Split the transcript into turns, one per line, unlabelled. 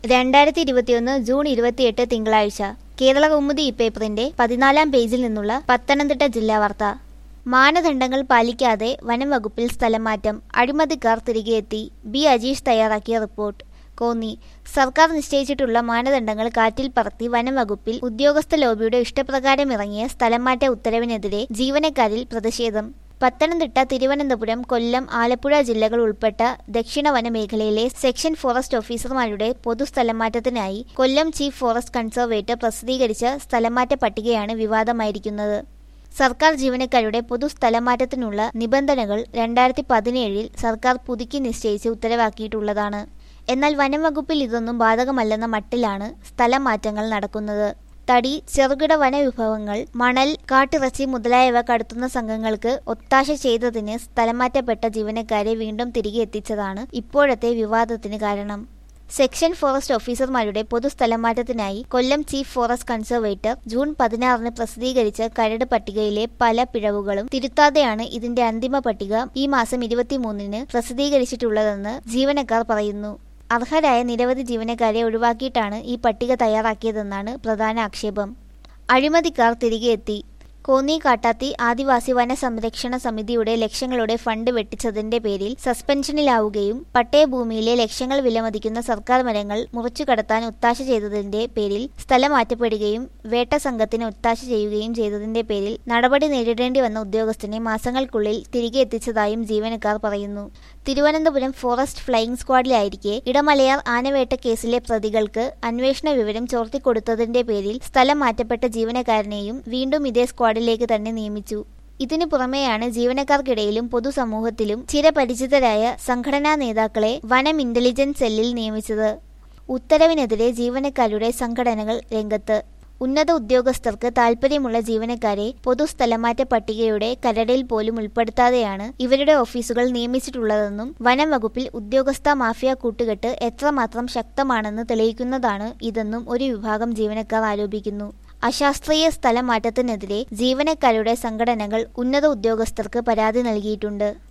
രണ്ടായിരത്തി ഇരുപത്തിയൊന്ന് ജൂൺ ഇരുപത്തിയെട്ട് തിങ്കളാഴ്ച കേരള കൗമുദി ഈ പേപ്പറിന്റെ പതിനാലാം പേജിൽ നിന്നുള്ള പത്തനംതിട്ട ജില്ലാ വാർത്ത മാനദണ്ഡങ്ങൾ പാലിക്കാതെ വനം വകുപ്പിൽ സ്ഥലം മാറ്റം അഴിമതിക്കാർ തിരികെ എത്തി ബി അജീഷ് തയ്യാറാക്കിയ റിപ്പോർട്ട് കോന്നി സർക്കാർ നിശ്ചയിച്ചിട്ടുള്ള മാനദണ്ഡങ്ങൾ കാറ്റിൽ പറത്തി വനം വകുപ്പിൽ ഉദ്യോഗസ്ഥ ലോബിയുടെ ഇഷ്ടപ്രകാരം ഇറങ്ങിയ സ്ഥലം മാറ്റ ഉത്തരവിനെതിരെ ജീവനക്കാരിൽ പ്രതിഷേധം പത്തനംതിട്ട തിരുവനന്തപുരം കൊല്ലം ആലപ്പുഴ ജില്ലകൾ ഉൾപ്പെട്ട ദക്ഷിണ വനമേഖലയിലെ സെക്ഷൻ ഫോറസ്റ്റ് ഓഫീസർമാരുടെ പൊതുസ്ഥലംമാറ്റത്തിനായി കൊല്ലം ചീഫ് ഫോറസ്റ്റ് കൺസർവേറ്റർ പ്രസിദ്ധീകരിച്ച സ്ഥലംമാറ്റ പട്ടികയാണ് വിവാദമായിരിക്കുന്നത് സർക്കാർ ജീവനക്കാരുടെ പൊതു സ്ഥലമാറ്റത്തിനുള്ള നിബന്ധനകൾ രണ്ടായിരത്തി പതിനേഴിൽ സർക്കാർ പുതുക്കി നിശ്ചയിച്ച് ഉത്തരവാക്കിയിട്ടുള്ളതാണ് എന്നാൽ വനം വകുപ്പിൽ ഇതൊന്നും ബാധകമല്ലെന്ന മട്ടിലാണ് സ്ഥലമാറ്റങ്ങൾ നടക്കുന്നത് തടി ചെറുകിട വനവിഭവങ്ങൾ മണൽ കാട്ടിറച്ചി മുതലായവ കടത്തുന്ന സംഘങ്ങൾക്ക് ഒത്താശ ചെയ്തതിന് സ്ഥലമാറ്റപ്പെട്ട ജീവനക്കാരെ വീണ്ടും തിരികെ എത്തിച്ചതാണ് ഇപ്പോഴത്തെ വിവാദത്തിന് കാരണം സെക്ഷൻ ഫോറസ്റ്റ് ഓഫീസർമാരുടെ പൊതുസ്ഥലമാറ്റത്തിനായി Kollam chief forest conservator June പതിനാറിന് പ്രസിദ്ധീകരിച്ച കരട് പട്ടികയിലെ പല പിഴവുകളും തിരുത്താതെയാണ് ഇതിന്റെ അന്തിമ പട്ടിക ഈ മാസം ഇരുപത്തിമൂന്നിന് പ്രസിദ്ധീകരിച്ചിട്ടുള്ളതെന്ന് ജീവനക്കാർ പറയുന്നു അർഹരായ നിരവധി ജീവനക്കാരെ ഒഴിവാക്കിയിട്ടാണ് ഈ പട്ടിക തയ്യാറാക്കിയതെന്നാണ് പ്രധാന ആക്ഷേപം അഴിമതിക്കാർ തിരികെ എത്തി കോന്നി കാട്ടാത്തി ആദിവാസി വന സംരക്ഷണ സമിതിയുടെ ലക്ഷ്യങ്ങളുടെ ഫണ്ട് വെട്ടിച്ചതിന്റെ പേരിൽ സസ്പെൻഷനിലാവുകയും പട്ടയഭൂമിയിലെ ലക്ഷങ്ങൾ വിലമതിക്കുന്ന സർക്കാർ മരങ്ങൾ മുറിച്ചു കടത്താൻ ഒത്താശ ചെയ്തതിന്റെ പേരിൽ സ്ഥലം മാറ്റപ്പെടുകയും വേട്ട സംഘത്തിന് ഒത്താശ ചെയ്യുകയും ചെയ്തതിന്റെ പേരിൽ നടപടി നേരിടേണ്ടി വന്ന ഉദ്യോഗസ്ഥനെ മാസങ്ങൾക്കുള്ളിൽ തിരികെ എത്തിച്ചതായും ജീവനക്കാർ പറയുന്നു തിരുവനന്തപുരം ഫോറസ്റ്റ് ഫ്ലൈയിംഗ് സ്ക്വാഡിലായിരിക്കെ ഇടമലയാർ ആനവേട്ട കേസിലെ പ്രതികൾക്ക് അന്വേഷണ വിവരം ചോർത്തിക്കൊടുത്തതിന്റെ പേരിൽ സ്ഥലം മാറ്റപ്പെട്ട ജീവനക്കാരനെയും വീണ്ടും ഇതേ സ്ക്വാഡിലേക്ക് തന്നെ നിയമിച്ചു ഇതിനു പുറമെയാണ് ജീവനക്കാർക്കിടയിലും പൊതുസമൂഹത്തിലും ചിരപരിചിതരായ സംഘടനാ നേതാക്കളെ വനം ഇന്റലിജൻസ് സെല്ലിൽ നിയമിച്ചത് ഉത്തരവിനെതിരെ ജീവനക്കാരുടെ സംഘടനകൾ രംഗത്ത് ഉന്നത ഉദ്യോഗസ്ഥർക്ക് താൽപ്പര്യമുള്ള ജീവനക്കാരെ പൊതുസ്ഥലമാറ്റ പട്ടികയുടെ കരടിൽ പോലും ഉൾപ്പെടുത്താതെയാണ് ഇവരുടെ ഓഫീസുകൾ നിയമിച്ചിട്ടുള്ളതെന്നും വനം വകുപ്പിൽ ഉദ്യോഗസ്ഥ മാഫിയ കൂട്ടുകെട്ട് എത്രമാത്രം ശക്തമാണെന്ന് തെളിയിക്കുന്നതാണ് ഇതെന്നും ഒരു വിഭാഗം ജീവനക്കാർ ആരോപിക്കുന്നു അശാസ്ത്രീയ സ്ഥലം മാറ്റത്തിനെതിരെ ജീവനക്കാരുടെ സംഘടനകൾ ഉന്നത ഉദ്യോഗസ്ഥർക്ക് പരാതി നൽകിയിട്ടുണ്ട്